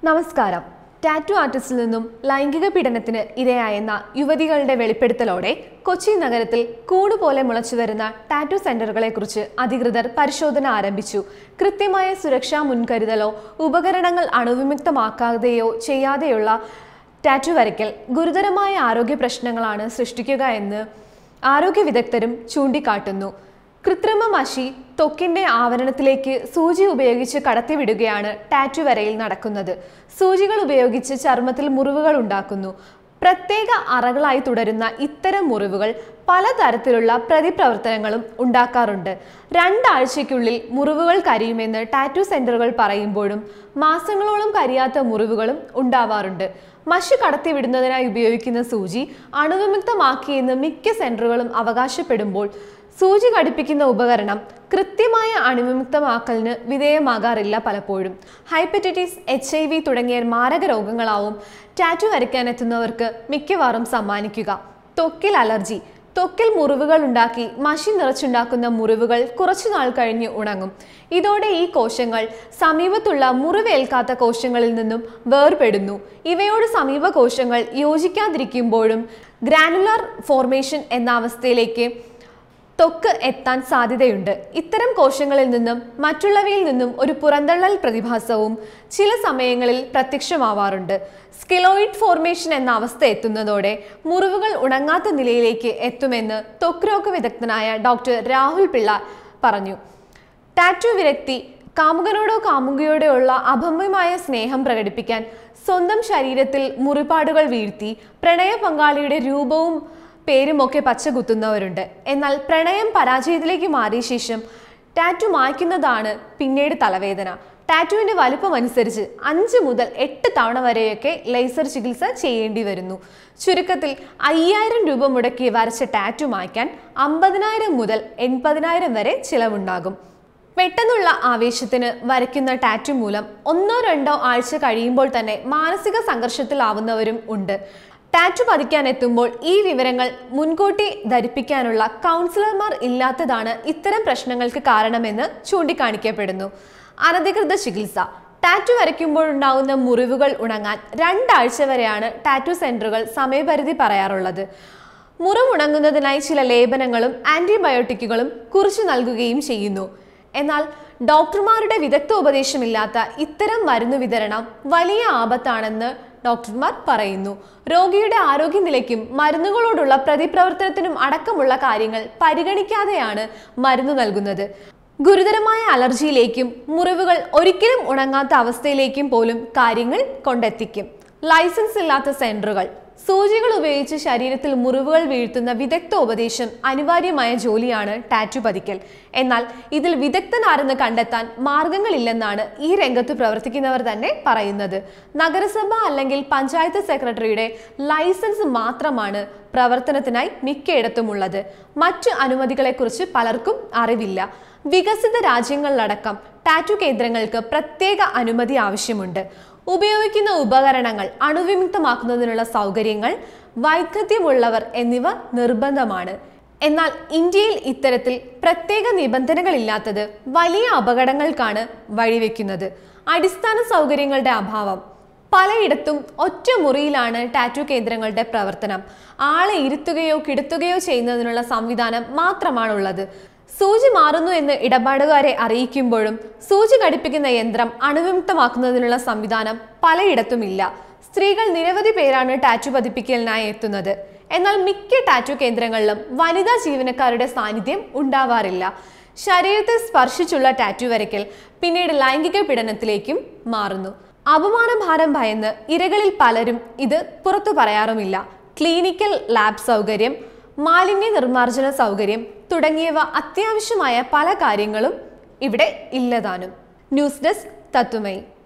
നമസ്കാരം ടാറ്റു ആർട്ടിസ്റ്റിൽ നിന്നും ലൈംഗിക പീഡനത്തിന് ഇരയായെന്ന യുവതികളുടെ വെളിപ്പെടുത്തലോടെ കൊച്ചി നഗരത്തിൽ കൂടുപോലെ മുളച്ചു വരുന്ന ടാറ്റു സെന്ററുകളെക്കുറിച്ച് അധികൃതർ പരിശോധന ആരംഭിച്ചു കൃത്യമായ സുരക്ഷാ മുൻകരുതലോ ഉപകരണങ്ങൾ അണുവിമുക്തമാക്കാതെയോ ചെയ്യാതെയുള്ള ടാറ്റു വരയ്ക്കൽ ഗുരുതരമായ ആരോഗ്യ പ്രശ്നങ്ങളാണ് സൃഷ്ടിക്കുക എന്ന് ആരോഗ്യ വിദഗ്ധരും ചൂണ്ടിക്കാട്ടുന്നു കൃത്രിമ മഷി ത്വക്കിന്റെ ആവരണത്തിലേക്ക് സൂചി ഉപയോഗിച്ച് കടത്തിവിടുകയാണ് ടാറ്റു വരയിൽ നടക്കുന്നത് സൂചികൾ ഉപയോഗിച്ച് ചർമ്മത്തിൽ മുറിവുകൾ ഉണ്ടാക്കുന്നു പ്രത്യേക അറകളായി തുടരുന്ന ഇത്തരം മുറിവുകൾ പലതരത്തിലുള്ള പ്രതിപ്രവർത്തനങ്ങളും ഉണ്ടാക്കാറുണ്ട് രണ്ടാഴ്ചയ്ക്കുള്ളിൽ മുറിവുകൾ കരിയുമെന്ന് ടാറ്റു സെന്ററുകൾ പറയുമ്പോഴും മാസങ്ങളോളം കരിയാത്ത മുറിവുകളും ഉണ്ടാവാറുണ്ട് മഷി കടത്തിവിടുന്നതിനായി ഉപയോഗിക്കുന്ന സൂചി അണുവിമുക്തമാക്കിയെന്ന് മിക്ക സെന്ററുകളും അവകാശപ്പെടുമ്പോൾ സൂചി ഘടിപ്പിക്കുന്ന ഉപകരണം കൃത്യമായ അണുവിമുക്തമാക്കലിന് വിധേയമാകാറില്ല പലപ്പോഴും ഹൈപ്പറ്റൈറ്റിസ് എച്ച് ഐ വി തുടങ്ങിയ മാരക രോഗങ്ങളാവും ടാറ്റു വരയ്ക്കാൻ എത്തുന്നവർക്ക് മിക്കവാറും സമ്മാനിക്കുക ത്വക്കിൽ അലർജി ത്വക്കിൽ മുറിവുകൾ ഉണ്ടാക്കി മഷി നിറച്ചുണ്ടാക്കുന്ന മുറിവുകൾ കുറച്ചുനാൾ കഴിഞ്ഞ് ഉണങ്ങും ഇതോടെ ഈ കോശങ്ങൾ സമീപത്തുള്ള മുറിവേൽക്കാത്ത കോശങ്ങളിൽ നിന്നും വേർപെടുന്നു ഇവയോട് സമീപ കോശങ്ങൾ യോജിക്കാതിരിക്കുമ്പോഴും ഗ്രാനുലാർ ഫോർമേഷൻ എന്ന അവസ്ഥയിലേക്ക് ത്വക്ക് എത്താൻ സാധ്യതയുണ്ട് ഇത്തരം കോശങ്ങളിൽ നിന്നും മറ്റുള്ളവയിൽ നിന്നും ഒരു പുറന്തള്ളൽ പ്രതിഭാസവും ചില സമയങ്ങളിൽ പ്രത്യക്ഷമാവാറുണ്ട് സ്കിലോയിഡ് ഫോർമേഷൻ എന്ന അവസ്ഥ എത്തുന്നതോടെ മുറിവുകൾ ഉണങ്ങാത്ത നിലയിലേക്ക് എത്തുമെന്ന് ത്വക്ക് രോഗ വിദഗ്ധനായ ഡോക്ടർ രാഹുൽ പിള്ള പറഞ്ഞു ടാറ്റു വിരക്തി കാമുകനോടോ കാമുകിയോടോ ഉള്ള അഭമ്യമായ സ്നേഹം പ്രകടിപ്പിക്കാൻ സ്വന്തം ശരീരത്തിൽ മുറിപ്പാടുകൾ വീഴ്ത്തി പ്രണയ പങ്കാളിയുടെ രൂപവും പേരുമൊക്കെ പച്ചകുത്തുന്നവരുണ്ട് എന്നാൽ പ്രണയം പരാജയത്തിലേക്ക് മാറിയ ശേഷം ടാറ്റു മായ്ക്കുന്നതാണ് പിന്നീട് തലവേദന ടാറ്റുവിന്റെ വലുപ്പം അനുസരിച്ച് അഞ്ച് മുതൽ എട്ട് തവണ വരെയൊക്കെ ലേസർ ചികിത്സ ചെയ്യേണ്ടി വരുന്നു ചുരുക്കത്തിൽ അയ്യായിരം രൂപ മുടക്കി വരച്ച ടാറ്റു മായ്ക്കാൻ അമ്പതിനായിരം മുതൽ എൺപതിനായിരം വരെ ചിലവുണ്ടാകും പെട്ടെന്നുള്ള ആവേശത്തിന് വരയ്ക്കുന്ന ടാറ്റു മൂലം ഒന്നോ രണ്ടോ ആഴ്ച കഴിയുമ്പോൾ തന്നെ മാനസിക സംഘർഷത്തിലാവുന്നവരും ഉണ്ട് ടാറ്റു പതിക്കാൻ എത്തുമ്പോൾ ഈ വിവരങ്ങൾ മുൻകൂട്ടി ധരിപ്പിക്കാനുള്ള കൗൺസിലർമാർ ഇല്ലാത്തതാണ് ഇത്തരം പ്രശ്നങ്ങൾക്ക് കാരണമെന്ന് ചൂണ്ടിക്കാണിക്കപ്പെടുന്നു അനധികൃത ചികിത്സ ടാറ്റു വരയ്ക്കുമ്പോഴുണ്ടാകുന്ന മുറിവുകൾ ഉണങ്ങാൻ രണ്ടാഴ്ച വരെയാണ് ടാറ്റു സെന്ററുകൾ സമയപരിധി പറയാറുള്ളത് മുറിവുണങ്ങുന്നതിനായി ചില ലേപനങ്ങളും ആന്റിബയോട്ടിക്കുകളും കുറിച്ചു നൽകുകയും ചെയ്യുന്നു എന്നാൽ ഡോക്ടർമാരുടെ വിദഗ്ധ ഉപദേശമില്ലാത്ത ഇത്തരം മരുന്ന് വിതരണം വലിയ ആപത്താണെന്ന് ഡോക്ടർമാർ പറയുന്നു രോഗിയുടെ ആരോഗ്യനിലയ്ക്കും മരുന്നുകളോടുള്ള പ്രതിപ്രവർത്തനത്തിനും അടക്കമുള്ള കാര്യങ്ങൾ പരിഗണിക്കാതെയാണ് മരുന്ന് നൽകുന്നത് ഗുരുതരമായ അലർജിയിലേക്കും മുറിവുകൾ ഒരിക്കലും ഉണങ്ങാത്ത അവസ്ഥയിലേക്കും പോലും കാര്യങ്ങൾ കൊണ്ടെത്തിക്കും ലൈസൻസ് ഇല്ലാത്ത സെന്ററുകൾ സൂചികൾ ഉപയോഗിച്ച് ശരീരത്തിൽ മുറിവുകൾ വീഴ്ത്തുന്ന വിദഗ്ധ ഉപദേശം അനിവാര്യമായ ജോലിയാണ് ടാറ്റു പതിക്കൽ എന്നാൽ ഇതിൽ വിദഗ്ധനാരെന്ന് കണ്ടെത്താൻ മാർഗങ്ങളില്ലെന്നാണ് ഈ രംഗത്ത് പ്രവർത്തിക്കുന്നവർ തന്നെ പറയുന്നത് നഗരസഭ അല്ലെങ്കിൽ പഞ്ചായത്ത് സെക്രട്ടറിയുടെ ലൈസൻസ് മാത്രമാണ് പ്രവർത്തനത്തിനായി മിക്കയിടത്തുമുള്ളത് മറ്റു അനുമതികളെക്കുറിച്ച് പലർക്കും അറിവില്ല വികസിത രാജ്യങ്ങളിലടക്കം ടാറ്റു കേന്ദ്രങ്ങൾക്ക് പ്രത്യേക അനുമതി ആവശ്യമുണ്ട് ഉപയോഗിക്കുന്ന ഉപകരണങ്ങൾ അണുവിമുക്തമാക്കുന്നതിനുള്ള സൗകര്യങ്ങൾ വൈദഗ്ധ്യമുള്ളവർ എന്നിവ നിർബന്ധമാണ് എന്നാൽ ഇന്ത്യയിൽ ഇത്തരത്തിൽ പ്രത്യേക നിബന്ധനകളില്ലാത്തത് വലിയ അപകടങ്ങൾക്കാണ് വഴിവെക്കുന്നത് അടിസ്ഥാന സൗകര്യങ്ങളുടെ അഭാവം പലയിടത്തും ഒറ്റ മുറിയിലാണ് ടാറ്റു കേന്ദ്രങ്ങളുടെ പ്രവർത്തനം ആളെ ഇരുത്തുകയോ കിടത്തുകയോ ചെയ്യുന്നതിനുള്ള സംവിധാനം മാത്രമാണുള്ളത് സൂചി മാറുന്നു എന്ന് ഇടപാടുകാരെ അറിയിക്കുമ്പോഴും സൂചി ഘടിപ്പിക്കുന്ന യന്ത്രം അണുവിമുക്തമാക്കുന്നതിനുള്ള സംവിധാനം പലയിടത്തുമില്ല സ്ത്രീകൾ നിരവധി പേരാണ് ടാറ്റു പതിപ്പിക്കലിനായി എത്തുന്നത് എന്നാൽ മിക്ക ടാറ്റു കേന്ദ്രങ്ങളിലും വനിതാ ജീവനക്കാരുടെ സാന്നിധ്യം ഉണ്ടാവാറില്ല ശരീരത്തെ സ്പർശിച്ചുള്ള ടാറ്റു വരയ്ക്കൽ പിന്നീട് ലൈംഗിക പീഡനത്തിലേക്കും മാറുന്നു അപമാനഭാരം ഭയന്ന് ഇരകളിൽ പലരും ഇത് പുറത്തു പറയാറുമില്ല ക്ലിനിക്കൽ ലാബ് സൗകര്യം മാലിന്യ നിർമ്മാർജ്ജന സൗകര്യം തുടങ്ങിയവ അത്യാവശ്യമായ പല കാര്യങ്ങളും ഇവിടെ ഇല്ലതാനും ന്യൂസ് ഡെസ്ക് തത്തുമൈ